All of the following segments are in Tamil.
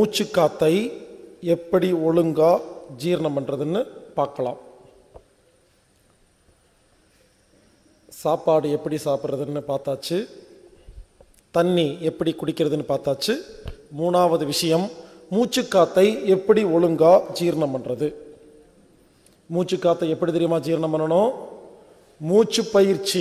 மூச்சு காத்தை எப்படி ஒழுங்கா ஜீரணம் பண்ணுறதுன்னு பார்க்கலாம் சாப்பாடு எப்படி சாப்பிட்றதுன்னு பார்த்தாச்சு தண்ணி எப்படி குடிக்கிறதுன்னு பார்த்தாச்சு மூணாவது விஷயம் மூச்சு காத்தை எப்படி ஒழுங்கா ஜீரணம் பண்ணுறது மூச்சு காத்தை எப்படி தெரியுமா ஜீரணம் பண்ணணும் மூச்சு பயிற்சி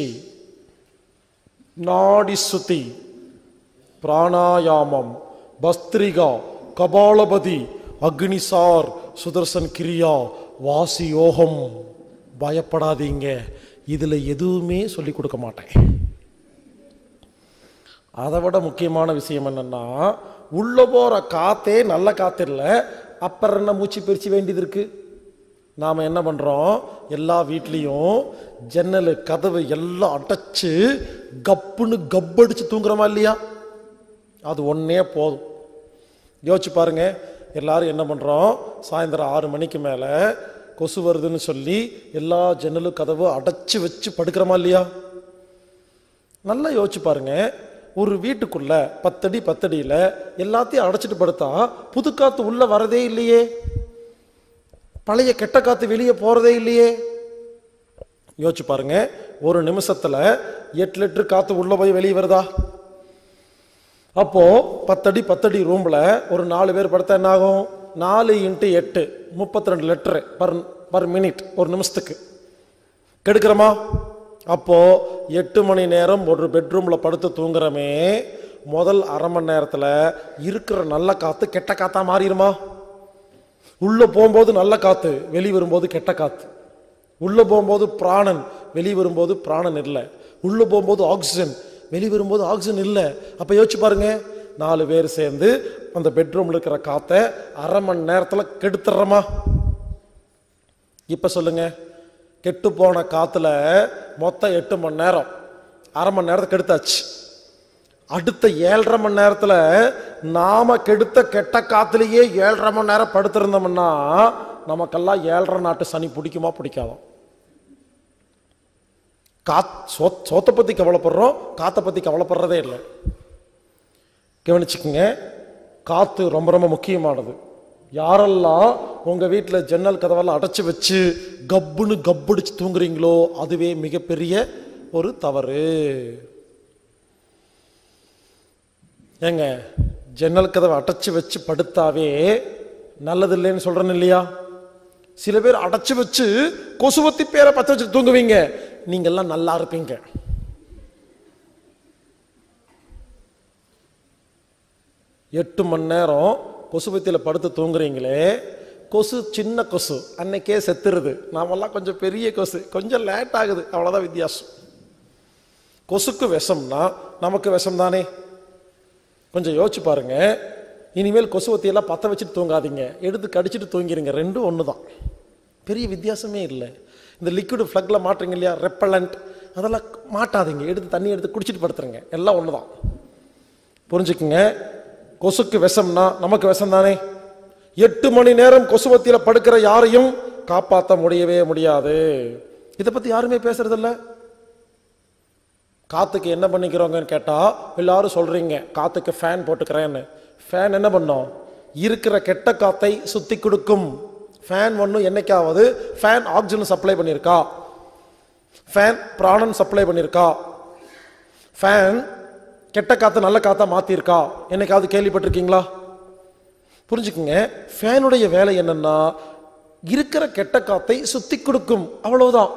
நாடி சுத்தி பிராணாயாமம் பஸ்திரிகா கபாலபதி அக்னிசார் சுதர்சன் கிரியா வாசி யோகம் பயப்படாதீங்க இதில் எதுவுமே சொல்லி கொடுக்க மாட்டேன் அதை விட முக்கியமான விஷயம் என்னன்னா உள்ள போற காத்தே நல்ல காத்து இல்லை அப்புறம் என்ன மூச்சு பயிற்சி வேண்டியது இருக்கு நாம என்ன பண்றோம் எல்லா வீட்லேயும் ஜன்னல் கதவு எல்லாம் அடைச்சு கப்புன்னு கப்படிச்சு தூங்குறோமா இல்லையா அது ஒன்னே போதும் யோசிச்சு பாருங்க எல்லாரும் என்ன பண்றோம் சாயந்தரம் ஆறு மணிக்கு மேலே கொசு வருதுன்னு சொல்லி எல்லா ஜன்னலும் கதவு அடைச்சு வச்சு படுக்கிறோமா இல்லையா நல்லா யோசிச்சு பாருங்க ஒரு வீட்டுக்குள்ள பத்தடி பத்தடியில் எல்லாத்தையும் அடைச்சிட்டு படுத்தா புது காத்து உள்ள வரதே இல்லையே பழைய கெட்ட காத்து வெளியே போறதே இல்லையே யோசிச்சு பாருங்க ஒரு நிமிஷத்துல எட்டு லிட்டர் காத்து உள்ள போய் வெளியே வருதா அப்போ பத்தடி பத்தடி ரூம்ல ஒரு நாலு பேர் படுத்தா என்ன ஆகும் நாலு இன்ட்டு எட்டு முப்பத்தி ரெண்டு லிட்டரு பர் பர் மினிட் ஒரு நிமிஷத்துக்கு கெடுக்கிறோமா அப்போ எட்டு மணி நேரம் ஒரு பெட்ரூம்ல படுத்து தூங்குறமே முதல் அரை மணி நேரத்துல இருக்கிற நல்ல காத்து கெட்ட காத்தா மாறிடுமா உள்ள போகும்போது நல்ல காத்து வெளியே வரும்போது கெட்ட காத்து உள்ள போகும்போது பிராணன் வெளியே வரும்போது பிராணன் இல்லை உள்ள போகும்போது ஆக்சிஜன் வெளியே வரும்போது ஆக்சிஜன் இல்லை அப்ப யோசிச்சு பாருங்க நாலு பேர் சேர்ந்து அந்த பெட்ரூம்ல இருக்கிற காத்தை அரை மணி நேரத்துல கெடுத்துடுறோமா இப்ப சொல்லுங்க கெட்டு போன காத்துல மொத்தம் எட்டு மணி நேரம் அரை மணி நேரத்தை கெடுத்தாச்சு அடுத்த ஏழரை மணி நேரத்துல நாம கெடுத்த கெட்ட காத்துலயே ஏழரை மணி நேரம் படுத்திருந்தோம்னா நமக்கெல்லாம் ஏழரை நாட்டு சனி பிடிக்குமா பிடிக்காதோ காத் சோ சோத்தை பத்தி கவலைப்படுறோம் காத்தை பத்தி கவலைப்படுறதே இல்லை கவனிச்சுக்குங்க காத்து ரொம்ப ரொம்ப முக்கியமானது யாரெல்லாம் உங்க வீட்டில் ஜன்னல் கதவெல்லாம் அடைச்சு வச்சு கப்புன்னு கப்படிச்சு தூங்குறீங்களோ அதுவே மிகப்பெரிய ஒரு தவறு ஏங்க ஜன்னல் கதவை அடைச்சு வச்சு படுத்தாவே நல்லது இல்லைன்னு சொல்றேன்னு இல்லையா சில பேர் அடைச்சு வச்சு கொசுவத்தி பேரை பத்த வச்சு தூங்குவீங்க நீங்க எல்லாம் நல்லா இருப்பீங்க எட்டு மணி நேரம் கொசுவத்தியில் படுத்து தூங்குறீங்களே கொசு சின்ன கொசு அன்னைக்கே செத்துருது நாமெல்லாம் கொஞ்சம் பெரிய கொசு கொஞ்சம் லேட் ஆகுது அவ்வளோதான் வித்தியாசம் கொசுக்கு விஷம்னா நமக்கு விஷம் தானே கொஞ்சம் யோசிச்சு பாருங்க இனிமேல் கொசுவத்தியெல்லாம் பற்ற வச்சுட்டு தூங்காதீங்க எடுத்து கடிச்சிட்டு தூங்கிடுங்க ரெண்டும் ஒன்று தான் பெரிய வித்தியாசமே இல்லை இந்த லிக்விட் ஃப்ளக்கில் மாட்டுறீங்க இல்லையா ரெப்பலண்ட் அதெல்லாம் மாட்டாதீங்க எடுத்து தண்ணி எடுத்து குடிச்சிட்டு படுத்துருங்க எல்லாம் ஒன்று தான் புரிஞ்சுக்குங்க கொசுக்கு விஷம்னா நமக்கு விஷம் தானே எட்டு மணி நேரம் கொசுவத்தியில் படுக்கிற யாரையும் காப்பாற்ற முடியவே முடியாது இதை பற்றி யாருமே பேசுறதில்ல காத்துக்கு என்ன பண்ணிக்கிறோங்கன்னு கேட்டால் எல்லாரும் சொல்கிறீங்க காத்துக்கு ஃபேன் போட்டுக்கிறேன்னு ஃபேன் என்ன பண்ணோம் இருக்கிற கெட்ட காத்தை சுத்தி கொடுக்கும் ஃபேன் ஒன்றும் என்னைக்காவது ஃபேன் ஆக்சிஜன் சப்ளை பண்ணியிருக்கா ஃபேன் பிராணன் சப்ளை பண்ணியிருக்கா ஃபேன் கெட்ட காற்று நல்ல காத்தா மாற்றிருக்கா என்னைக்காவது கேள்விப்பட்டிருக்கீங்களா புரிஞ்சுக்குங்க ஃபேனுடைய வேலை என்னன்னா இருக்கிற கெட்ட காத்தை சுத்தி கொடுக்கும் அவ்வளவுதான்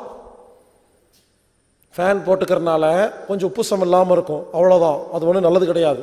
ஃபேன் போட்டுக்கிறனால கொஞ்சம் உப்புசம் இல்லாமல் இருக்கும் அவ்வளோதான் அது ஒன்றும் நல்லது கிடையாது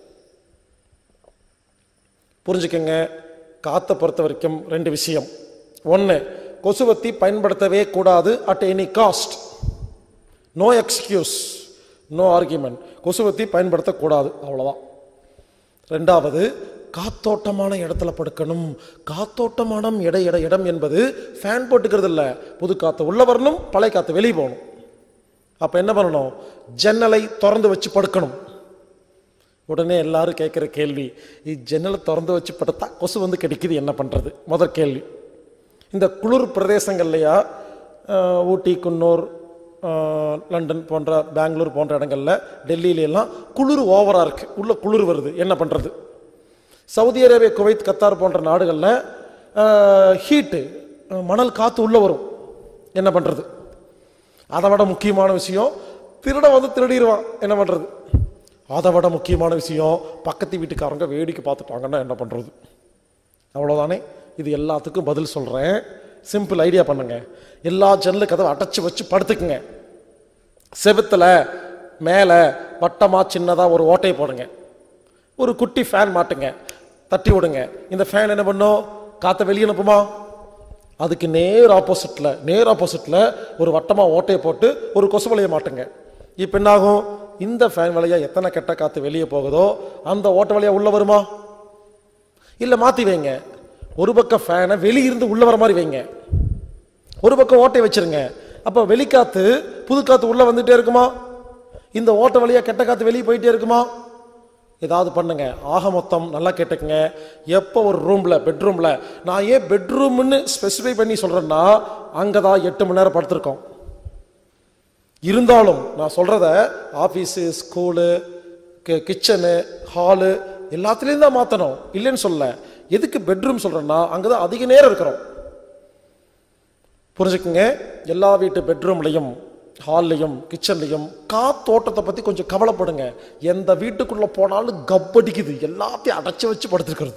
புரிஞ்சுக்கங்க காத்தை பொறுத்த வரைக்கும் ரெண்டு விஷயம் ஒன்று கொசுவத்தி பயன்படுத்தவே கூடாது at any cost no excuse no argument கொசுவத்தி பயன்படுத்தக்கூடாது அவ்வளோதான் ரெண்டாவது காத்தோட்டமான இடத்துல படுக்கணும் காத்தோட்டமான இட இட இடம் என்பது ஃபேன் போட்டுக்கிறது இல்லை புது காற்று உள்ள வரணும் பழைய காற்று வெளியே போகணும் அப்போ என்ன பண்ணணும் ஜன்னலை திறந்து வச்சு படுக்கணும் உடனே எல்லாரும் கேட்குற கேள்வி ஜன்னலை திறந்து வச்சு படுத்தா கொசு வந்து கிடைக்குது என்ன பண்ணுறது முதல் கேள்வி இந்த குளிர் பிரதேசங்கள்லையா அஹ், ஊட்டி குன்னூர் அஹ், லண்டன் போன்ற பெங்களூர் போன்ற இடங்கள்ல டெல்லியில எல்லாம் குளிர் ஓவராக இருக்குது உள்ள குளிர் வருது என்ன பண்ணுறது சவுதி அரேபியா குவைத் கத்தார் போன்ற நாடுகளில் ஹீட்டு மணல் காற்று உள்ளே வரும் என்ன பண்ணுறது அதை விட முக்கியமான விஷயம் திருட வந்து திருடிடுவான் என்ன பண்ணுறது அதை விட முக்கியமான விஷயம் பக்கத்து வீட்டுக்காரங்க வேடிக்கை பார்த்துட்டாங்கன்னா என்ன பண்ணுறது அவ்வளோதானே இது எல்லாத்துக்கும் பதில் சொல்கிறேன் சிம்பிள் ஐடியா பண்ணுங்க எல்லா ஜன்னலு கதவை அடைச்சி வச்சு படுத்துக்குங்க செவுத்துல மேலே வட்டமாக சின்னதாக ஒரு ஓட்டையை போடுங்க ஒரு குட்டி ஃபேன் மாட்டுங்க தட்டி விடுங்க இந்த ஃபேன் என்ன பண்ணும் காற்றை வெளியே அனுப்புமா அதுக்கு நேர் ஆப்போசிட்டில் நேர் ஆப்போசிட்டில் ஒரு வட்டமாக ஓட்டையை போட்டு ஒரு கொசு வலையை மாட்டுங்க இப்போ என்னாகும் இந்த ஃபேன் வழியா எத்தனை கெட்ட காற்று வெளியே போகுதோ அந்த ஓட்டை வழியா உள்ளே வருமா இல்லை மாற்றி வைங்க ஒரு பக்கம் ஃபேனை வெளியிருந்து உள்ள வர மாதிரி வைங்க ஒரு பக்கம் ஓட்டை வச்சிருங்க அப்போ வெளிக்காத்து புது காத்து உள்ள வந்துட்டே இருக்குமா இந்த ஓட்டை வழியா கெட்ட காத்து வெளியே போயிட்டே இருக்குமா ஏதாவது பண்ணுங்க ஆக மொத்தம் நல்லா கேட்டுக்குங்க எப்போ ஒரு ரூம்ல பெட்ரூம்ல நான் ஏன் பெட்ரூம்னு ஸ்பெசிஃபை பண்ணி சொல்றேன்னா அங்கே தான் எட்டு மணி நேரம் படுத்திருக்கோம் இருந்தாலும் நான் சொல்றத ஆஃபீஸு ஸ்கூலு கிச்சனு ஹாலு எல்லாத்துலேயும் தான் மாற்றணும் இல்லைன்னு சொல்ல எதுக்கு பெட்ரூம் சொல்றேன்னா அங்கே தான் அதிக நேரம் இருக்கிறோம் புரிஞ்சுக்குங்க எல்லா வீட்டு பெட்ரூம்லையும் ஹால்லையும் கிச்சன்லையும் காத்தோட்டத்தை பற்றி கொஞ்சம் கவலைப்படுங்க எந்த வீட்டுக்குள்ளே போனாலும் கப்படிக்குது எல்லாத்தையும் அடைச்சி வச்சு படுத்துருக்கிறது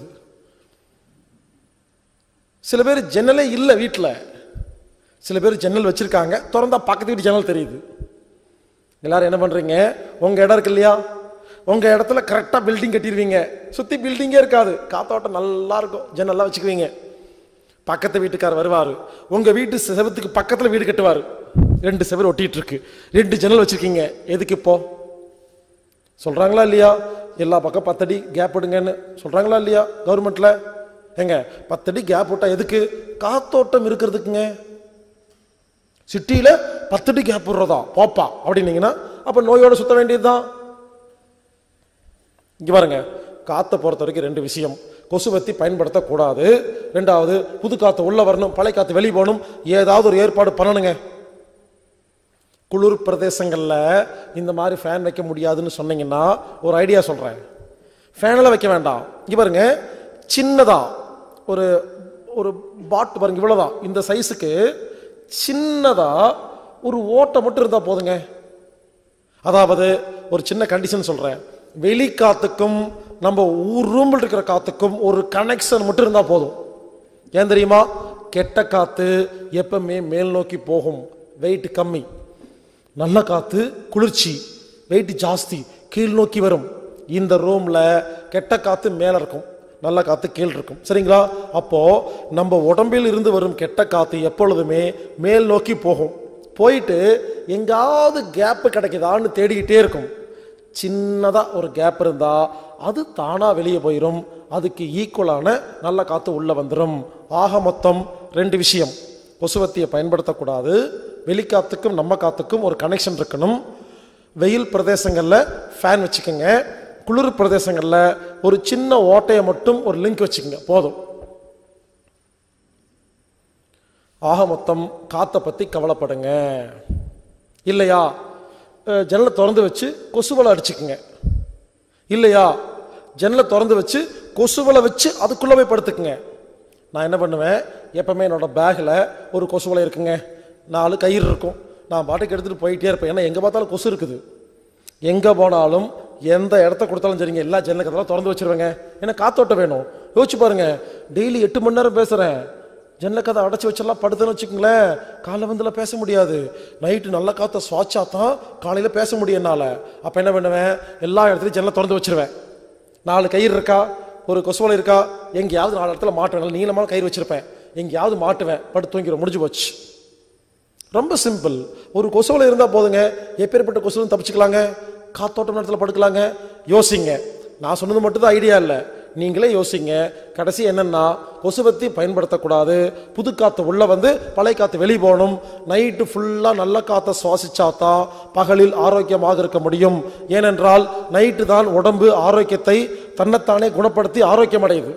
சில பேர் ஜன்னலே இல்லை வீட்டில் சில பேர் ஜன்னல் வச்சுருக்காங்க திறந்தா பக்கத்து வீட்டு ஜன்னல் தெரியுது எல்லாரும் என்ன பண்ணுறீங்க உங்கள் இடம் இருக்கு இல்லையா உங்கள் இடத்துல கரெக்டாக பில்டிங் கட்டிடுவீங்க சுற்றி பில்டிங்கே இருக்காது காத்தோட்டம் நல்லா இருக்கும் ஜன்னல்லாம் வச்சுக்குவீங்க பக்கத்து வீட்டுக்கார் வருவார் உங்கள் வீட்டு செவத்துக்கு பக்கத்தில் வீடு கட்டுவார் ரெண்டு செவர் ஒட்டிட்டு இருக்கு ரெண்டு ஜன்னல் வச்சுருக்கீங்க எதுக்கு இப்போ சொல்கிறாங்களா இல்லையா எல்லா பக்கம் பத்தடி கேப் விடுங்கன்னு சொல்கிறாங்களா இல்லையா கவர்மெண்ட்டில் ஏங்க பத்தடி கேப் விட்டா எதுக்கு காத்தோட்டம் இருக்கிறதுக்குங்க சிட்டியில் பத்தடி கேப் விடுறதா போப்பா அப்படின்னீங்கன்னா அப்போ நோயோட சுத்த வேண்டியதுதான் இங்கே பாருங்க காற்றை பொறுத்த வரைக்கும் ரெண்டு விஷயம் கொசுவத்தி பயன்படுத்தக்கூடாது ரெண்டாவது புது காற்று உள்ள வரணும் பழைய காற்று வெளியே போகணும் ஏதாவது ஒரு ஏற்பாடு பண்ணணுங்க குளிர் பிரதேசங்களில் இந்த மாதிரி ஃபேன் வைக்க முடியாதுன்னு சொன்னீங்கன்னா ஒரு ஐடியா சொல்கிறேன் ஃபேனெல்லாம் வைக்க வேண்டாம் இங்கே பாருங்க சின்னதா ஒரு ஒரு பாட்டு பாருங்க இவ்வளோதான் இந்த சைஸுக்கு சின்னதா ஒரு ஓட்டை மட்டும் இருந்தால் போதுங்க அதாவது ஒரு சின்ன கண்டிஷன் சொல்கிறேன் வெளி காத்துக்கும் நம்ம ஊர் ரூமில் இருக்கிற காத்துக்கும் ஒரு கனெக்ஷன் மட்டும் இருந்தால் போதும் ஏன் தெரியுமா கெட்ட காத்து எப்பவுமே மேல் நோக்கி போகும் வெயிட் கம்மி நல்ல காத்து குளிர்ச்சி வெயிட் ஜாஸ்தி கீழ் நோக்கி வரும் இந்த ரூம்ல கெட்ட காத்து மேல இருக்கும் நல்ல காத்து கீழ் இருக்கும் சரிங்களா அப்போ நம்ம உடம்பில் இருந்து வரும் கெட்ட காத்து எப்பொழுதுமே மேல் நோக்கி போகும் போயிட்டு எங்காவது கேப் கிடைக்குதான்னு தேடிக்கிட்டே இருக்கும் சின்னதா ஒரு கேப் இருந்தா அது தானா வெளியே போயிடும் அதுக்கு ஈக்குவலான நல்ல காத்து உள்ள வந்துடும் ஆக மொத்தம் ரெண்டு விஷயம் கொசுவத்தியை பயன்படுத்தக்கூடாது வெளிக்காத்துக்கும் நம்ம காத்துக்கும் ஒரு கனெக்ஷன் இருக்கணும் வெயில் பிரதேசங்களில் ஃபேன் வச்சுக்கோங்க குளிர் பிரதேசங்களில் ஒரு சின்ன ஓட்டையை மட்டும் ஒரு லிங்க் வச்சுக்கோங்க போதும் ஆக மொத்தம் காற்றை பற்றி கவலைப்படுங்க இல்லையா அஹ், ஜன்னலை திறந்து வச்சு கொசுவலை அடிச்சுக்குங்க இல்லையா ஜன்னலை திறந்து வச்சு கொசுவலை வச்சு அதுக்குள்ளே போய் படுத்துக்குங்க நான் என்ன பண்ணுவேன் எப்பவுமே என்னோட பேக்கில் ஒரு கொசுவலை இருக்குங்க நாலு கயிறு இருக்கும் நான் பாட்டுக்கு எடுத்துகிட்டு போயிட்டே இருப்பேன் ஏன்னா எங்கே பார்த்தாலும் கொசு இருக்குது எங்கே போனாலும் எந்த இடத்த கொடுத்தாலும் சரிங்க எல்லா ஜன்னல் கதெல்லாம் திறந்து வச்சிருவேங்க ஏன்னா காத்தோட்டம் வேணும் யோசிச்சு பாருங்க டெய்லி எட்டு மணி நேரம் பேசுகிறேன் ஜன்னல் கதை அடைச்சி வச்செல்லாம் படுத்துன்னு வச்சுக்கோங்களேன் காலை வந்துல பேச முடியாது நைட்டு நல்ல காற்றை சுவாச்சா தான் காலையில் பேச முடியும் என்னால் அப்போ என்ன பண்ணுவேன் எல்லா இடத்துலையும் ஜன்னலை திறந்து வச்சிருவேன் நாலு கயிறு இருக்கா ஒரு கொசுவலை இருக்கா எங்கேயாவது நாலு இடத்துல மாட்டுவேன் நல்ல நீளமான கயிறு வச்சிருப்பேன் எங்கேயாவது மாட்டுவேன் படுத்து தூங்கிடும் முடிஞ்சு போச்சு ரொம்ப சிம்பிள் ஒரு கொசுவலை இருந்தால் போதுங்க எப்பேற்பட்ட கொசுவும் தப்பிச்சுக்கலாங்க காத்தோட்டம் நேரத்தில் படுக்கலாங்க யோசிங்க நான் சொன்னது மட்டும் தான் ஐடியா இல்லை நீங்களே யோசிங்க கடைசி என்னன்னா கொசுவத்தி பயன்படுத்தக்கூடாது புது காற்று உள்ள வந்து பழைய காற்று வெளியே போகணும் நைட்டு ஃபுல்லாக நல்ல காற்றை சுவாசிச்சாதான் பகலில் ஆரோக்கியமாக இருக்க முடியும் ஏனென்றால் நைட்டு தான் உடம்பு ஆரோக்கியத்தை தன்னைத்தானே குணப்படுத்தி ஆரோக்கியம் அடையுது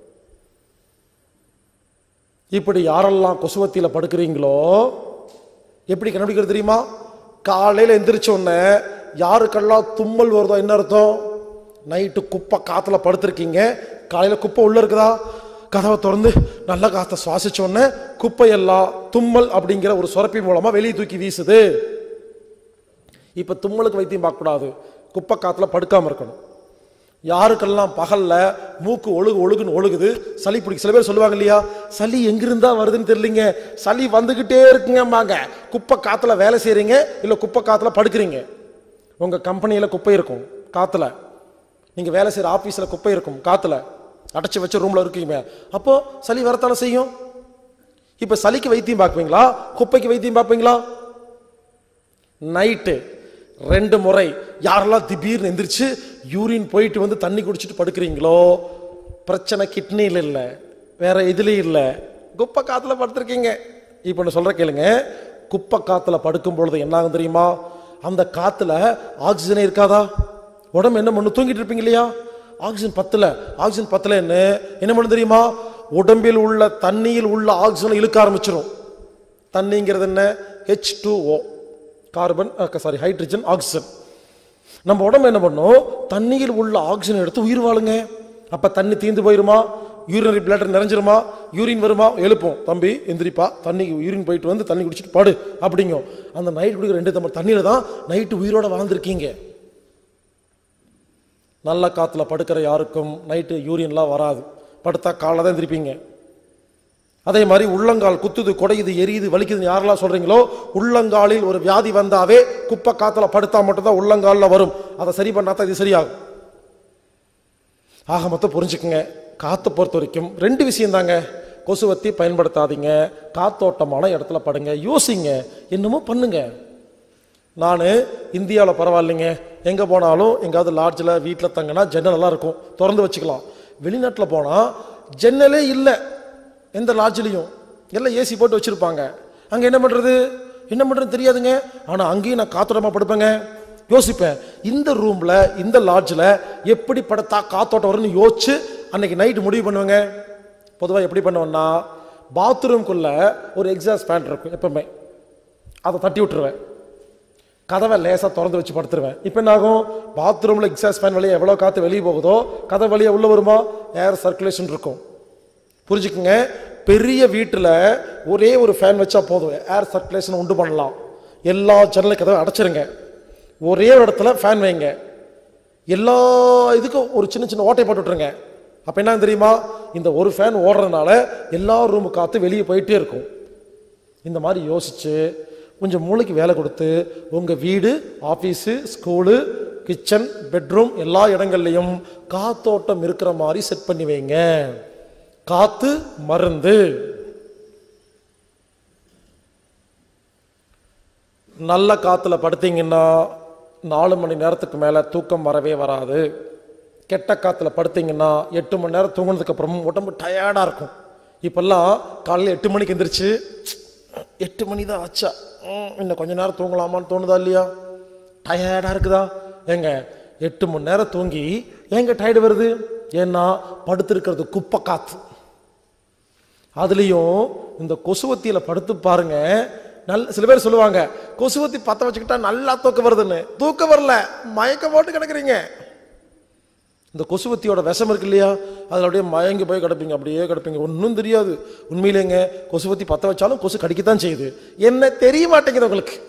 இப்படி யாரெல்லாம் கொசுவத்தியில் படுக்கிறீங்களோ எப்படி கண்டுபிடிக்கிறது தெரியுமா காலையில் எந்திரிச்ச உடனே யாருக்கெல்லாம் தும்மல் வருதோ என்ன அர்த்தம் நைட்டு குப்பை காற்றுல படுத்திருக்கீங்க காலையில் குப்பை உள்ள இருக்குதா கதவை திறந்து நல்ல காற்றை சுவாசிச்ச உடனே குப்பையெல்லாம் தும்மல் அப்படிங்கிற ஒரு சுரப்பி மூலமா வெளியே தூக்கி வீசுது இப்ப தும்மலுக்கு வைத்தியம் பார்க்கக்கூடாது குப்பை காத்துல படுக்காம இருக்கணும் யாருக்கெல்லாம் பகல்ல மூக்கு ஒழுகு ஒழுகுன்னு ஒழுகுது சளி பிடிக்கும் சில பேர் சொல்லுவாங்க இல்லையா சளி எங்கிருந்தா வருதுன்னு தெரியலீங்க சளி வந்துகிட்டே இருக்குங்கம்பாங்க குப்பை காத்துல வேலை செய்றீங்க இல்ல குப்பை காத்துல படுக்கிறீங்க உங்க கம்பெனியில குப்பை இருக்கும் காத்துல நீங்க வேலை செய்யற ஆபீஸ்ல குப்பை இருக்கும் காத்துல அடைச்சு வச்ச ரூம்ல இருக்கீங்க அப்போ சளி வரத்தானே செய்யும் இப்ப சளிக்கு வைத்தியம் பார்ப்பீங்களா குப்பைக்கு வைத்தியம் பார்ப்பீங்களா நைட்டு ரெண்டு முறை யாரெல்லாம் திடீர்னு எந்திரிச்சு யூரின் போயிட்டு வந்து தண்ணி குடிச்சிட்டு படுக்கிறீங்களோ பிரச்சனை கிட்னியில் இல்லை வேற இதுலயும் இல்லை குப்பை காத்துல படுத்திருக்கீங்க இப்போ நான் சொல்ற கேளுங்க குப்பை காத்துல படுக்கும் பொழுது என்ன ஆகும் தெரியுமா அந்த காத்துல ஆக்சிஜனே இருக்காதா உடம்பு என்ன பண்ணு தூங்கிட்டு இருப்பீங்க இல்லையா ஆக்சிஜன் பத்தல ஆக்சிஜன் பத்தல என்ன என்ன பண்ணு தெரியுமா உடம்பில் உள்ள தண்ணியில் உள்ள ஆக்சிஜனை இழுக்க ஆரம்பிச்சிரும் தண்ணிங்கிறது என்ன H two O carbon sorry hydrogen oxygen நம்ம உடம்பு என்ன பண்ணும் தண்ணியில் உள்ள ஆக்சிஜன் எடுத்து உயிர் வாழுங்க அப்ப தண்ணி தீந்து போயிருமா யூரினரி பிளேட்டர் நிறைஞ்சிருமா யூரின் வருமா எழுப்போம் தம்பி எந்திரிப்பா தண்ணி யூரின் போயிட்டு வந்து தண்ணி குடிச்சிட்டு படு அப்படிங்கும் அந்த நைட் குடிக்கிற ரெண்டு தம்பர் தண்ணியில தான் நைட்டு உயிரோட வாழ்ந்திருக்கீங்க நல்ல காத்துல படுக்கிற யாருக்கும் நைட்டு யூரின்லாம் வராது படுத்தா காலைல தான் எந்திரிப்பீங்க அதே மாதிரி உள்ளங்கால் குத்துது குடையுது எரியுது வலிக்குதுன்னு யாரெல்லாம் சொல்றீங்களோ உள்ளங்காலில் ஒரு வியாதி வந்தாவே குப்பை காத்துல படுத்தா மட்டும்தான் உள்ளங்காலில் வரும் அதை சரி பண்ணாதான் இது சரியாகும் ஆக மொத்தம் புரிஞ்சுக்குங்க காத்தை பொறுத்த வரைக்கும் ரெண்டு விஷயம் தாங்க கொசுவத்தி பயன்படுத்தாதீங்க காத்தோட்டமான இடத்துல படுங்க யோசிங்க என்னமோ பண்ணுங்க நான் இந்தியாவில் பரவாயில்லைங்க எங்கே போனாலும் எங்காவது லாட்ஜில் வீட்டில் தங்கினா ஜன்னல் எல்லாம் இருக்கும் திறந்து வச்சுக்கலாம் வெளிநாட்டில் போனால் ஜன்னலே இல்லை எந்த லாட்ஜ்லேயும் எல்லாம் ஏசி போட்டு வச்சுருப்பாங்க அங்கே என்ன பண்ணுறது என்ன பண்ணுறது தெரியாதுங்க ஆனால் அங்கேயும் நான் காத்தோட்டமாக படுப்பேங்க யோசிப்பேன் இந்த ரூமில் இந்த லாட்ஜில் எப்படி படுத்தா காத்தோட்டம் வரும்னு யோசிச்சு அன்னைக்கு நைட்டு முடிவு பண்ணுவேங்க பொதுவாக எப்படி பண்ணுவேன்னா பாத்ரூம்குள்ளே ஒரு எக்ஸாஸ்ட் ஃபேன் இருக்கும் எப்பவுமே அதை தட்டி விட்டுருவேன் கதவை லேசாக திறந்து வச்சு படுத்துருவேன் இப்போ என்ன ஆகும் பாத்ரூமில் எக்ஸாஸ்ட் ஃபேன் வழியாக எவ்வளோ காற்று வெளியே போகுதோ கதவு வழியாக உள்ள வருமா ஏர் சர்க்குலேஷன் இருக்கும் புரிஞ்சுக்குங்க பெரிய வீட்டில் ஒரே ஒரு ஃபேன் வச்சா போதும் ஏர் சர்க்குலேஷன் உண்டு பண்ணலாம் எல்லா ஜன்னல் கதவை அடைச்சிருங்க ஒரே ஒரு இடத்துல ஃபேன் வைங்க எல்லா இதுக்கும் ஒரு சின்ன சின்ன ஓட்டை போட்டு விட்டுருங்க அப்போ என்ன தெரியுமா இந்த ஒரு ஃபேன் ஓடுறதுனால எல்லா ரூமு காற்று வெளியே போயிட்டே இருக்கும் இந்த மாதிரி யோசிச்சு கொஞ்சம் மூளைக்கு வேலை கொடுத்து உங்கள் வீடு ஆஃபீஸு ஸ்கூலு கிச்சன் பெட்ரூம் எல்லா இடங்கள்லையும் காத்தோட்டம் இருக்கிற மாதிரி செட் பண்ணி வைங்க காத்து மருந்து நல்ல காத்துல படுத்தீங்கன்னா நாலு மணி நேரத்துக்கு மேலே தூக்கம் வரவே வராது கெட்ட காத்துல படுத்தீங்கன்னா எட்டு மணி நேரம் தூங்கினதுக்கு அப்புறம் உடம்பு டயர்டாக இருக்கும் இப்பெல்லாம் காலையில் எட்டு மணிக்கு எந்திரிச்சு எட்டு மணி தான் ஆச்சா ம், இன்னும் கொஞ்ச நேரம் தூங்கலாமான்னு தோணுதா இல்லையா டயர்டாக இருக்குதா ஏங்க எட்டு மணி நேரம் தூங்கி ஏங்க டயர்டு வருது ஏன்னா படுத்திருக்கிறது குப்பை காத்து அதுலேயும் இந்த கொசுவத்தியில படுத்து பாருங்க நல்ல சில பேர் சொல்லுவாங்க கொசுவத்தி பத்த வச்சுக்கிட்டா நல்லா தூக்கம் வருதுன்னு தூக்கம் வரல மயக்கம் போட்டு கிடக்குறீங்க இந்த கொசுவத்தியோட விஷம் இருக்கு இல்லையா அதில் அப்படியே மயங்கி போய் கிடப்பீங்க அப்படியே கிடப்பீங்க ஒன்றும் தெரியாது உண்மையிலேங்க கொசுவத்தி பத்த வச்சாலும் கொசு கடிக்கத்தான் செய்யுது என்ன தெரிய மாட்டேங்குது உங்களுக்கு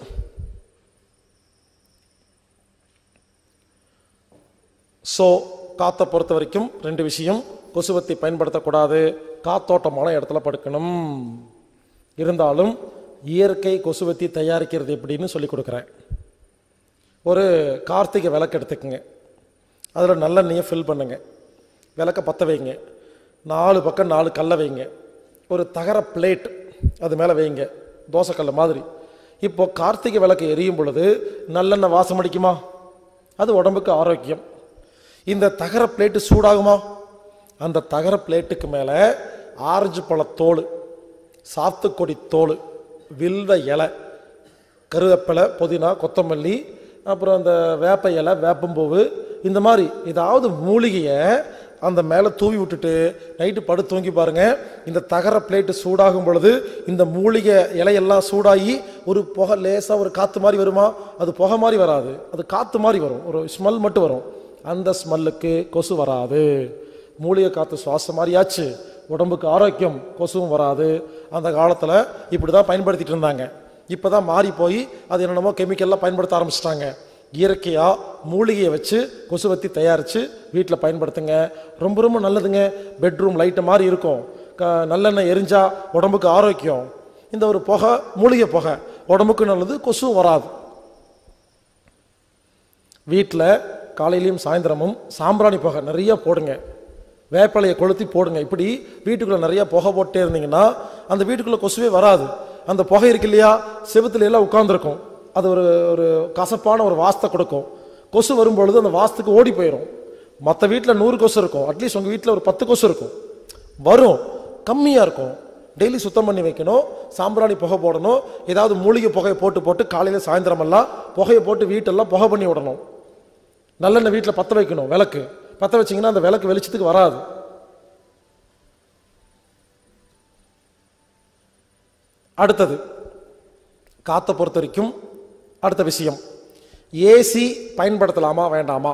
ஸோ காத்தை பொறுத்த வரைக்கும் ரெண்டு விஷயம் கொசுவத்தி பயன்படுத்தக்கூடாது காத்தோட்டமான இடத்துல படுக்கணும் இருந்தாலும் இயற்கை கொசுவத்தி தயாரிக்கிறது எப்படின்னு சொல்லி கொடுக்குறேன் ஒரு கார்த்திகை விளக்கு எடுத்துக்கங்க அதில் நல்லெண்ணெயை ஃபில் பண்ணுங்க விளக்க பற்ற வைங்க நாலு பக்கம் நாலு கல்லை வைங்க ஒரு தகர பிளேட் அது மேலே வைங்க தோசைக்கல்ல மாதிரி இப்போ கார்த்திகை விளக்கு எரியும் பொழுது நல்லெண்ணெய் வாசம் அடிக்குமா அது உடம்புக்கு ஆரோக்கியம் இந்த தகர பிளேட்டு சூடாகுமா அந்த தகர பிளேட்டுக்கு மேலே ஆரஞ்சு பழத்தோல் சாத்துக்கொடி தோல் வில்வ இலை கருவேப்பிலை புதினா கொத்தமல்லி அப்புறம் அந்த வேப்ப இலை வேப்பம்பூவு இந்த மாதிரி ஏதாவது மூலிகையை அந்த மேலே தூவி விட்டுட்டு நைட்டு படு தூங்கி பாருங்க இந்த தகர பிளேட்டு சூடாகும் பொழுது இந்த மூலிகை இலையெல்லாம் சூடாகி ஒரு புகை லேசாக ஒரு காற்று மாதிரி வருமா அது புகை மாதிரி வராது அது காற்று மாதிரி வரும் ஒரு ஸ்மெல் மட்டும் வரும் அந்த ஸ்மெல்லுக்கு கொசு வராது மூலிகை காத்து சுவாசம் மாதிரியாச்சு உடம்புக்கு ஆரோக்கியம் கொசுவும் வராது அந்த காலத்தில் இப்படி தான் பயன்படுத்திட்டு இருந்தாங்க இப்போ தான் மாறி போய் அது என்னென்னமோ கெமிக்கல்லாம் பயன்படுத்த ஆரம்பிச்சிட்டாங்க இயற்கையாக மூலிகையை வச்சு கொசுவத்தி தயாரித்து வீட்டில் பயன்படுத்துங்க ரொம்ப ரொம்ப நல்லதுங்க பெட்ரூம் லைட்டு மாதிரி இருக்கும் க நல்லெண்ணெய் எரிஞ்சா உடம்புக்கு ஆரோக்கியம் இந்த ஒரு புகை மூலிகை புகை உடம்புக்கு நல்லது கொசுவும் வராது வீட்டில் காலையிலையும் சாயந்தரமும் சாம்பிராணி புகை நிறைய போடுங்க வேப்பிலையை கொளுத்தி போடுங்க இப்படி வீட்டுக்குள்ளே நிறைய புகை போட்டே இருந்தீங்கன்னா அந்த வீட்டுக்குள்ளே கொசுவே வராது அந்த புகை இருக்கு இல்லையா செவுத்துல எல்லாம் உட்காந்துருக்கும் அது ஒரு ஒரு கசப்பான ஒரு வாசத்தை கொடுக்கும் கொசு வரும்பொழுது அந்த வாசத்துக்கு ஓடி போயிடும் மற்ற வீட்டில் நூறு கொசு இருக்கும் அட்லீஸ்ட் உங்கள் வீட்டில் ஒரு பத்து கொசு இருக்கும் வரும் கம்மியாக இருக்கும் டெய்லி சுத்தம் பண்ணி வைக்கணும் சாம்பிராணி புகை போடணும் ஏதாவது மூலிகை புகையை போட்டு போட்டு காலையில் சாயந்தரமெல்லாம் புகையை போட்டு வீட்டெல்லாம் புகை பண்ணி விடணும் நல்லெண்ணெய் வீட்டில் பற்ற வைக்கணும் விளக்கு பற்ற வச்சிங்கன்னா அந்த விளக்கு வெளிச்சத்துக்கு வராது அடுத்தது காத்தை பொறுத்த வரைக்கும் அடுத்த விஷயம் ஏசி பயன்படுத்தலாமா வேண்டாமா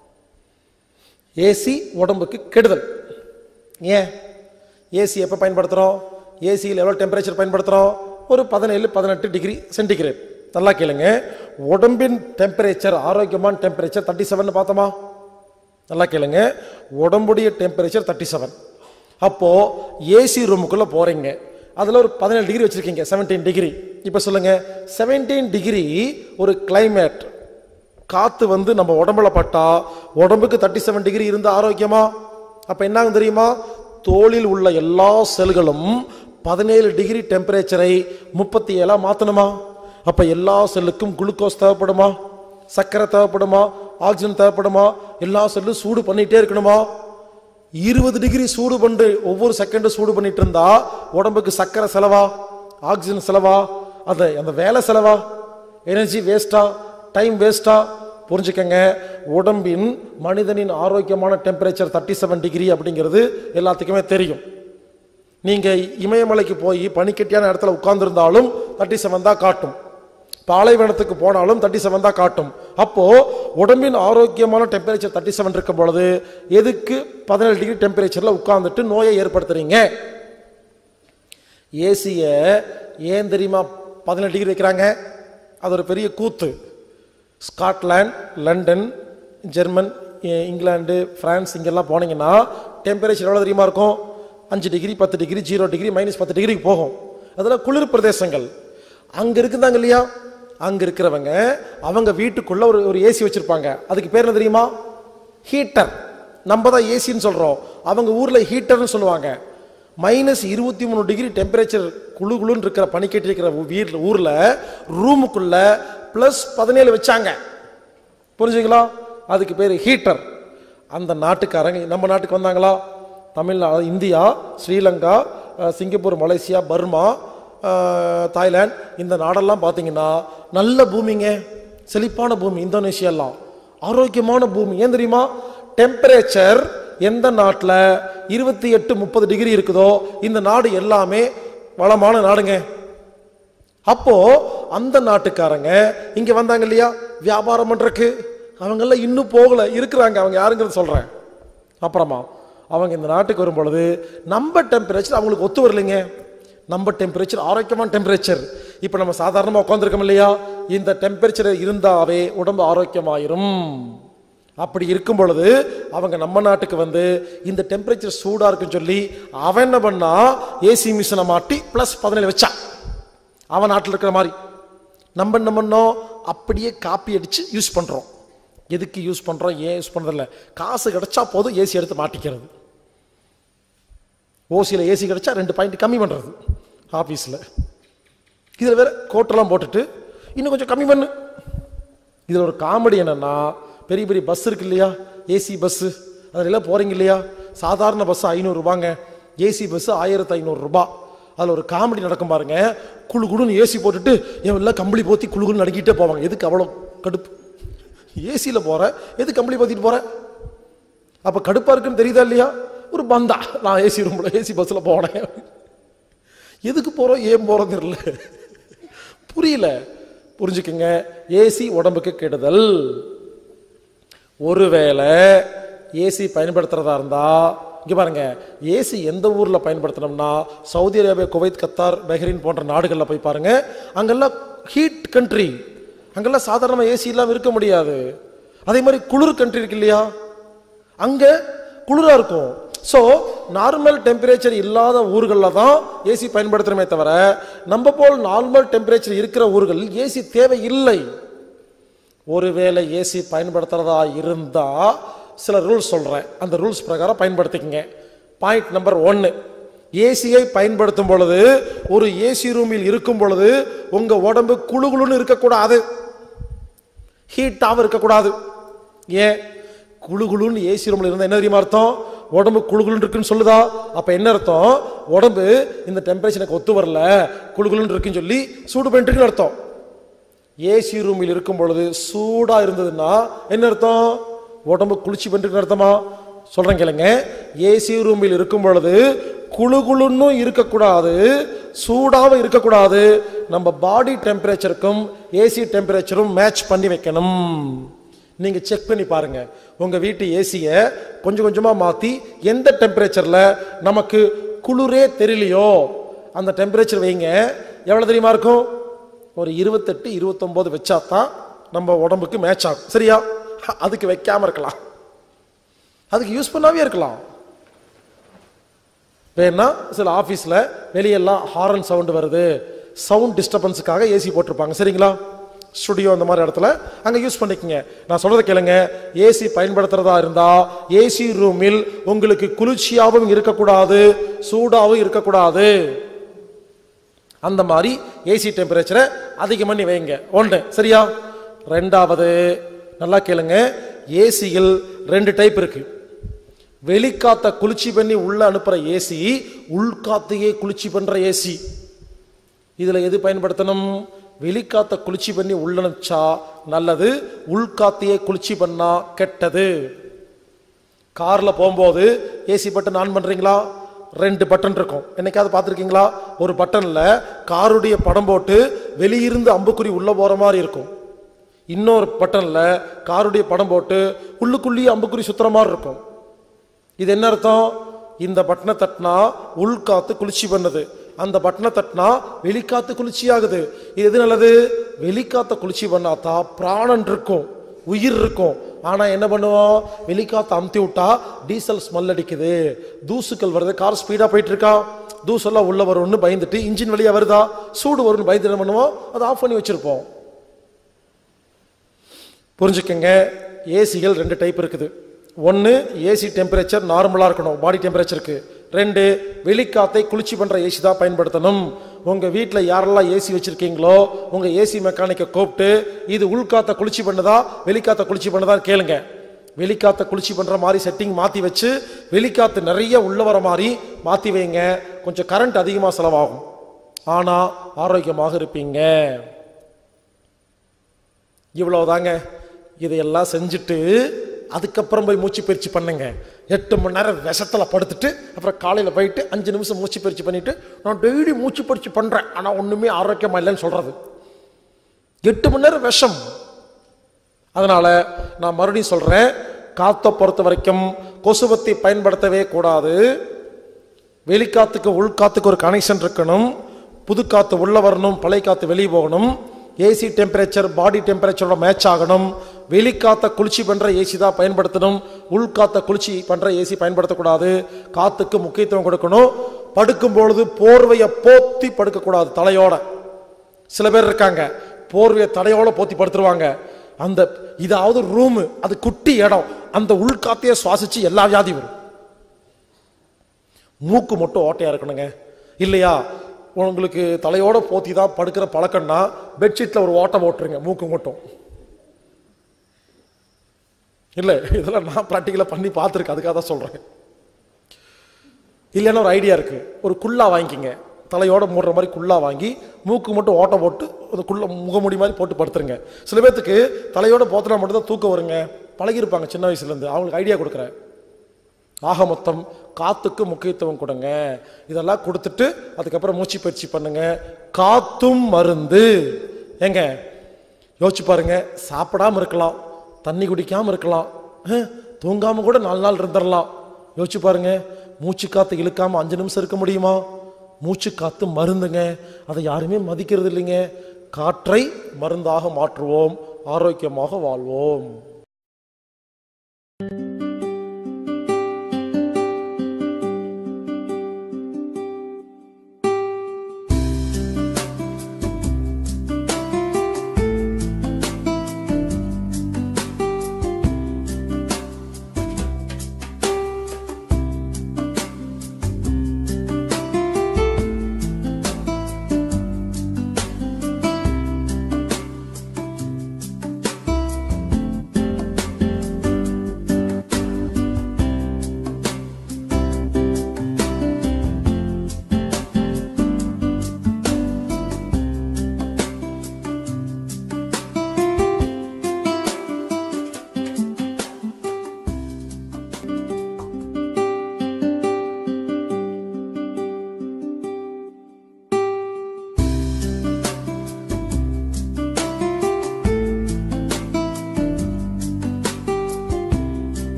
ஏசி உடம்புக்கு கெடுதல் ஏன் ஏசி எப்போ பயன்படுத்துகிறோம் ஏசியில் எவ்வளோ டெம்பரேச்சர் பயன்படுத்துகிறோம் ஒரு பதினேழு பதினெட்டு டிகிரி சென்டிகிரேட் நல்லா கேளுங்க உடம்பின் டெம்பரேச்சர் ஆரோக்கியமான டெம்பரேச்சர் தேர்ட்டி செவன் பார்த்தோமா நல்லா கேளுங்க உடம்புடைய டெம்பரேச்சர் தேர்ட்டி செவன் அப்போ ஏசி ரூமுக்குள்ள போறீங்க அதுல ஒரு பதினேழு டிகிரி வச்சிருக்கீங்க செவன்டீன் டிகிரி இப்போ சொல்லுங்க செவன்டீன் டிகிரி ஒரு கிளைமேட் காத்து வந்து நம்ம உடம்புல பட்டா உடம்புக்கு தேர்ட்டி செவன் டிகிரி இருந்த ஆரோக்கியமா அப்ப என்ன ஆகும் தெரியுமா தோலில் உள்ள எல்லா செல்களும் பதினேழு டிகிரி டெம்பரேச்சரை முப்பத்தி ஏழா மாத்தணுமா அப்ப எல்லா செல்லுக்கும் குளுக்கோஸ் தேவைப்படுமா சர்க்கரை தேவைப்படுமா ஆக்சிஜன் தேவைப்படுமா எல்லா செல்லும் சூடு பண்ணிட்டே இருக்கணுமா இருபது டிகிரி சூடு பண்ணி ஒவ்வொரு செகண்டும் சூடு பண்ணிட்டு இருந்தா உடம்புக்கு சர்க்கரை செலவா ஆக்சிஜன் செலவா அந்த அந்த வேலை செலவா எனர்ஜி வேஸ்டா டைம் வேஸ்டா புரிஞ்சுக்கங்க உடம்பின் மனிதனின் ஆரோக்கியமான டெம்பரேச்சர் தேர்ட்டி செவன் டிகிரி அப்படிங்கிறது எல்லாத்துக்குமே தெரியும் நீங்க இமயமலைக்கு போய் பனிக்கட்டியான இடத்துல உட்கார்ந்திருந்தாலும் தேர்ட்டி செவன் தான் காட்டும் பாலைவனத்துக்கு போனாலும் தேர்ட்டி செவன் தான் காட்டும் அப்போ உடம்பின் ஆரோக்கியமான டெம்பரேச்சர் தேர்ட்டி செவன் இருக்கும் பொழுது எதுக்கு பதினேழு டிகிரி டெம்பரேச்சர்ல உட்கார்ந்துட்டு நோயை ஏற்படுத்துறீங்க ஏசியை ஏன் தெரியுமா பதினேழு டிகிரி வைக்கிறாங்க அது ஒரு பெரிய கூத்து ஸ்காட்லாந்து லண்டன் ஜெர்மன் இ- இங்கிலாந்து பிரான்ஸ் இங்கெல்லாம் போனீங்கன்னா டெம்பரேச்சர் எவ்வளோ தெரியுமா இருக்கும் அஞ்சு டிகிரி பத்து டிகிரி ஜீரோ டிகிரி மைனஸ் பத்து டிகிரிக்கு போகும் அதெல்லாம் குளிர் பிரதேசங்கள் அங்கே இருக்குதாங்க இல்லையா அங்கே இருக்கிறவங்க அவங்க வீட்டுக்குள்ள ஒரு ஒரு ஏசி வச்சிருப்பாங்க அதுக்கு பேர் என்ன தெரியுமா ஹீட்டர் நம்ம தான் ஏசின்னு சொல்கிறோம் அவங்க ஊரில் ஹீட்டர்னு சொல்லுவாங்க மைனஸ் இருபத்தி மூணு டிகிரி டெம்பரேச்சர் குளு குளுன்னு இருக்கிற பனிக்கட்டி இருக்கிற வீட்டில் ஊரில் ரூமுக்குள்ள ப்ளஸ் பதினேழு வச்சாங்க புரிஞ்சுங்களா அதுக்கு பேர் ஹீட்டர் அந்த நாட்டுக்காரங்க நம்ம நாட்டுக்கு வந்தாங்களா தமிழ்நாடு இந்தியா ஸ்ரீலங்கா அஹ், சிங்கப்பூர் மலேசியா பர்மா அஹ், தாய்லாந்து இந்த நாடெல்லாம் பார்த்தீங்கன்னா நல்ல பூமிங்க செழிப்பான பூமி இந்தோனேஷியாலாம் ஆரோக்கியமான பூமி ஏன் தெரியுமா டெம்பரேச்சர் எந்த நாட்டில் இருபத்தி எட்டு முப்பது டிகிரி இருக்குதோ இந்த நாடு எல்லாமே வளமான நாடுங்க அப்போ அந்த நாட்டுக்காரங்க இங்க வந்தாங்க இல்லையா வியாபாரம் பண்றதுக்கு அவங்கெல்லாம் இன்னும் போகல இருக்கிறாங்க அவங்க யாருங்கிறது சொல்றேன் அப்புறமா அவங்க இந்த நாட்டுக்கு வரும் பொழுது நம்ம டெம்பரேச்சர் அவங்களுக்கு ஒத்து வரலைங்க நம்ம டெம்பரேச்சர் ஆரோக்கியமான டெம்பரேச்சர் இப்போ நம்ம சாதாரணமாக உட்காந்துருக்கோம் இல்லையா இந்த டெம்பரேச்சர் இருந்தாவே உடம்பு ஆரோக்கியமாயிரும் அப்படி இருக்கும் பொழுது அவங்க நம்ம நாட்டுக்கு வந்து இந்த டெம்பரேச்சர் சூடா இருக்குன்னு சொல்லி அவன் என்ன பண்ணா ஏசி மிஷினை மாட்டி ப்ளஸ் பதினேழு வச்சான் அவன் நாட்டில் இருக்கிற மாதிரி நம்ம என்ன பண்ணோம் அப்படியே காப்பி அடிச்சு யூஸ் பண்றோம் எதுக்கு யூஸ் பண்றோம் ஏன் யூஸ் பண்றதில்ல காசு கிடைச்சா போதும் ஏசி எடுத்து மாட்டிக்கிறது ஓசியில் ஏசி கிடைச்சா ரெண்டு பாயிண்ட் கம்மி பண்றது ஆஃபீஸில் இதில் வேற கோட்டெல்லாம் போட்டுட்டு இன்னும் கொஞ்சம் கம்மி பண்ணு இதில் ஒரு காமெடி என்னன்னா பெரிய பெரிய பஸ் இருக்கு இல்லையா ஏசி பஸ்ஸு அதிலெல்லாம் போறீங்க இல்லையா சாதாரண பஸ் ஐநூறுரூபாங்க ஏசி பஸ் ஆயிரத்து ஐநூறுரூபா அதில் ஒரு காமெடி நடக்கும் பாருங்க குழு குழுன்னு ஏசி போட்டுட்டு இவன் எல்லாம் கம்பளி போத்தி குழு குழுன்னு நடுக்கிட்டே போவாங்க எதுக்கு அவ்வளோ கடுப்பு ஏசியில் போற எதுக்கு கம்பளி போத்திட்டு போற அப்போ கடுப்பாக இருக்குன்னு தெரியுதா இல்லையா ஒரு பந்தா நான் ஏசி ரூமில் ஏசி பஸ்ஸில் போனேன் எதுக்கு போகிறோம் ஏன் போகிறோம் தெரியல புரியல புரிஞ்சுக்குங்க ஏசி உடம்புக்கு கெடுதல் ஒருவேளை ஏசி பயன்படுத்துறதா இருந்தா இங்க பாருங்க ஏசி எந்த ஊர்ல பயன்படுத்தணும்னா Saudi Arabia Kuwait Qatar Bahrain போன்ற நாடுகளில் போய் பாருங்க அங்கெல்லாம் ஹீட் கண்ட்ரி அங்கெல்லாம் சாதாரணமாக ஏசி இல்லாமல் இருக்க முடியாது அதே மாதிரி குளிர் கண்ட்ரி இருக்கு இல்லையா அங்க குளிரா இருக்கும் ஸோ நார்மல் டெம்பரேச்சர் இல்லாத ஊர்களில் தான் ஏசி பயன்படுத்துகிறோமே தவிர நம்ம போல் நார்மல் டெம்பரேச்சர் இருக்கிற ஊர்களில் ஏசி தேவை இல்லை ஒருவேளை ஏசி பயன்படுத்துறதா இருந்தா சில ரூல்ஸ் சொல்றேன் அந்த ரூல்ஸ் பிரகாரம் பயன்படுத்திக்கங்க பாயிண்ட் நம்பர் ஒன்னு ஏசியை பயன்படுத்தும் பொழுது ஒரு ஏசி ரூமில் இருக்கும் பொழுது உங்க உடம்பு குளுகுளுன்னு இருக்கக்கூடாது ஹீட்டாகவும் இருக்கக்கூடாது ஏன் குளுகுளுன்னு ஏசி ரூமில் இருந்தால் என்ன தெரியுமா அர்த்தம் உடம்பு குளுகுளுன்னு இருக்குன்னு சொல்லுதா அப்போ என்ன அர்த்தம் உடம்பு இந்த டெம்பரேச்சர் எனக்கு ஒத்து வரல குளுகுளுன்னு இருக்குன்னு சொல்லி சூடு பண்ணிட்டு இருக்குன்னு அர்த்தம் ஏசி ரூமில் இருக்கும் பொழுது சூடா இருந்ததுன்னா என்ன அர்த்தம் உடம்பு குளிச்சு பண்ணிட்டு அர்த்தமா சொல்றேன் கேளுங்க ஏசி ரூமில் இருக்கும் பொழுது குளு குளுன்னு இருக்கக்கூடாது சூடாவும் இருக்கக்கூடாது நம்ம பாடி டெம்பரேச்சருக்கும் ஏசி டெம்பரேச்சரும் மேட்ச் பண்ணி வைக்கணும் நீங்க செக் பண்ணி பாருங்க உங்க வீட்டு ஏசியை கொஞ்சம் கொஞ்சமா மாத்தி எந்த டெம்பரேச்சர்ல நமக்கு குளிரே தெரியலையோ அந்த டெம்பரேச்சர் வைங்க எவ்வளவு தெரியுமா இருக்கும் ஒரு இருபத்தெட்டு இருபத்தொம்போது வச்சா தான் நம்ம உடம்புக்கு மேட்ச் ஆகும் சரியா அதுக்கு வைக்காம இருக்கலாம் அதுக்கு யூஸ் பண்ணாவே இருக்கலாம் வேணா சில ஆஃபீஸில் வெளியெல்லாம் ஹாரன் சவுண்ட் வருது சவுண்ட் டிஸ்டர்பன்ஸுக்காக ஏசி போட்டிருப்பாங்க சரிங்களா ஸ்டுடியோ அந்த மாதிரி இடத்துல அங்கே யூஸ் பண்ணிக்கங்க நான் சொல்றதை கேளுங்க ஏசி பயன்படுத்துறதா இருந்தா ஏசி ரூமில் உங்களுக்கு குளிர்ச்சியாகவும் இருக்கக்கூடாது சூடாகவும் இருக்கக்கூடாது அந்த மாதிரி ஏசி டெம்பரேச்சரை அதிகம் பண்ணி வைங்க ஒன்று சரியா ரெண்டாவது நல்லா கேளுங்க ஏசியில் ரெண்டு டைப் இருக்கு வெளிக்காத்த குளிர்ச்சி பண்ணி உள்ள அனுப்புற ஏசி உள்காத்தையே குளிர்ச்சி பண்ற ஏசி இதுல எது பயன்படுத்தணும் வெளிக்காத்த குளிர்ச்சி பண்ணி உள்ள அனுப்பிச்சா நல்லது உள்காத்தையே குளிர்ச்சி பண்ணா கெட்டது கார்ல போகும்போது ஏசி பட்டன் ஆன் பண்றீங்களா ரெண்டு பட்டன் இருக்கும் என்னைக்காவது பார்த்துருக்கீங்களா ஒரு பட்டன்ல காருடைய படம் போட்டு வெளியிருந்து அம்புக்குறி உள்ள போற மாதிரி இருக்கும் இன்னொரு பட்டன்ல காருடைய படம் போட்டு உள்ளுக்குள்ளேயே அம்புக்குறி சுத்துற மாதிரி இருக்கும் இது என்ன அர்த்தம் இந்த பட்டனை தட்டினா உள்காத்து குளிர்ச்சி பண்ணுது அந்த பட்டனை தட்டினா வெளிக்காத்து குளிர்ச்சி ஆகுது இது எது நல்லது வெளிக்காத்த குளிர்ச்சி பண்ணாதா பிராணன் இருக்கும் உயிர் இருக்கும் ஆனா என்ன பண்ணுவோம் வெளிக்காத்த அமுத்தி விட்டா டீசல் ஸ்மெல் அடிக்குது தூசுக்கள் வருது கார் ஸ்பீடா போயிட்டு இருக்கா தூசெல்லாம் உள்ள வரும்னு பயந்துட்டு இன்ஜின் வழியா வருதா சூடு வரும்னு பயந்து என்ன பண்ணுவோம் அதை ஆஃப் பண்ணி வச்சிருப்போம் புரிஞ்சுக்கங்க ஏசிகள் ரெண்டு டைப் இருக்குது ஒன்று ஏசி டெம்பரேச்சர் நார்மலாக இருக்கணும் பாடி டெம்பரேச்சருக்கு ரெண்டு வெளிக்காத்தை குளிர்ச்சி பண்ணுற ஏசி தான் பயன்படுத்தணும் உங்கள் வீட்டில் யாரெல்லாம் ஏசி வச்சுருக்கீங்களோ உங்கள் ஏசி மெக்கானிக்கை கூப்பிட்டு இது உள்காத்த குளிர்ச்சி பண்ணுதா வெளிக்காத்த குளிர்ச்சி பண்ணுதா கேளுங்க வெளிக்காத்த குளிர்ச்சி பண்ணுற மாதிரி செட்டிங் மாற்றி வச்சு வெளிக்காத்து நிறைய உள்ள வர மாதிரி மாற்றி வைங்க கொஞ்சம் கரண்ட் அதிகமாக செலவாகும் ஆனால் ஆரோக்கியமாக இருப்பீங்க இவ்வளவுதாங்க இதையெல்லாம் செஞ்சுட்டு அதுக்கப்புறம் போய் மூச்சு பயிற்சி பண்ணுங்க எட்டு மணி நேரம் விஷத்துல படுத்துட்டு அப்புறம் காலையில் போயிட்டு அஞ்சு நிமிஷம் மூச்சு பயிற்சி பண்ணிட்டு நான் டெய்லி மூச்சு பயிற்சி பண்றேன் ஆனால் ஒண்ணுமே ஆரோக்கியமா இல்லைன்னு சொல்றது எட்டு மணி நேரம் விஷம் அதனால நான் மறுபடியும் சொல்றேன் காத்தை பொறுத்த வரைக்கும் கொசுவத்தை பயன்படுத்தவே கூடாது வெளிக்காத்துக்கு உள்காத்துக்கு ஒரு கனெக்ஷன் இருக்கணும் புது காத்து உள்ள வரணும் பழைய காத்து வெளியே போகணும் ஏசி டெம்பரேச்சர் பாடி டெம்பரேச்சரோட மேட்ச் ஆகணும் வெளிக்காத்த குளிர்ச்சி பண்ற ஏசி தான் பயன்படுத்தணும் உள்காத்த குளிர்ச்சி பண்ற ஏசி பயன்படுத்தக்கூடாது காத்துக்கு முக்கியத்துவம் கொடுக்கணும் படுக்கும் பொழுது போர்வையை போத்தி படுக்கக்கூடாது தலையோட சில பேர் இருக்காங்க போர்வையை தலையோட போத்தி படுத்துருவாங்க அந்த இதாவது ரூமு அது குட்டி இடம் அந்த உள்காத்தையே சுவாசிச்சு எல்லா வியாதி வரும் மூக்கு மட்டும் ஓட்டையா இருக்கணுங்க இல்லையா உங்களுக்கு தலையோட போத்தி தான் படுக்கிற பழக்கம்னா பெட்ஷீட்ல ஒரு ஓட்டம் ஓட்டுருங்க மூக்கு மட்டும் இல்லை இதெல்லாம் நான் ப்ராக்டிக்கலாக பண்ணி பார்த்துருக்கேன் அதுக்காக தான் சொல்கிறேன் இல்லைன்னா ஒரு ஐடியா இருக்கு ஒரு குல்லா வாங்கிக்கிங்க தலையோட மூடுற மாதிரி குல்லா வாங்கி மூக்கு மட்டும் ஓட்டம் போட்டு அந்த குள்ள முகமுடி மாதிரி போட்டு படுத்துருங்க சில பேர்த்துக்கு தலையோட போத்துனா மட்டும் தான் தூக்கம் வருங்க பழகிருப்பாங்க சின்ன வயசுலேருந்து அவங்களுக்கு ஐடியா கொடுக்குறேன் ஆக மொத்தம் காத்துக்கு முக்கியத்துவம் கொடுங்க இதெல்லாம் கொடுத்துட்டு அதுக்கப்புறம் மூச்சு பயிற்சி பண்ணுங்க காத்தும் மருந்து ஏங்க யோசிச்சு பாருங்க சாப்பிடாம இருக்கலாம் தண்ணி குடிக்காம இருக்கலாம் அஹ், தூங்காம கூட நாலு நாள் இருந்துடலாம் யோசிச்சு பாருங்க மூச்சு காத்து இழுக்காம அஞ்சு நிமிஷம் இருக்க முடியுமா மூச்சு காத்து மருந்துங்க அதை யாருமே மதிக்கிறது இல்லைங்க காற்றை மருந்தாக மாற்றுவோம் ஆரோக்கியமாக வாழ்வோம்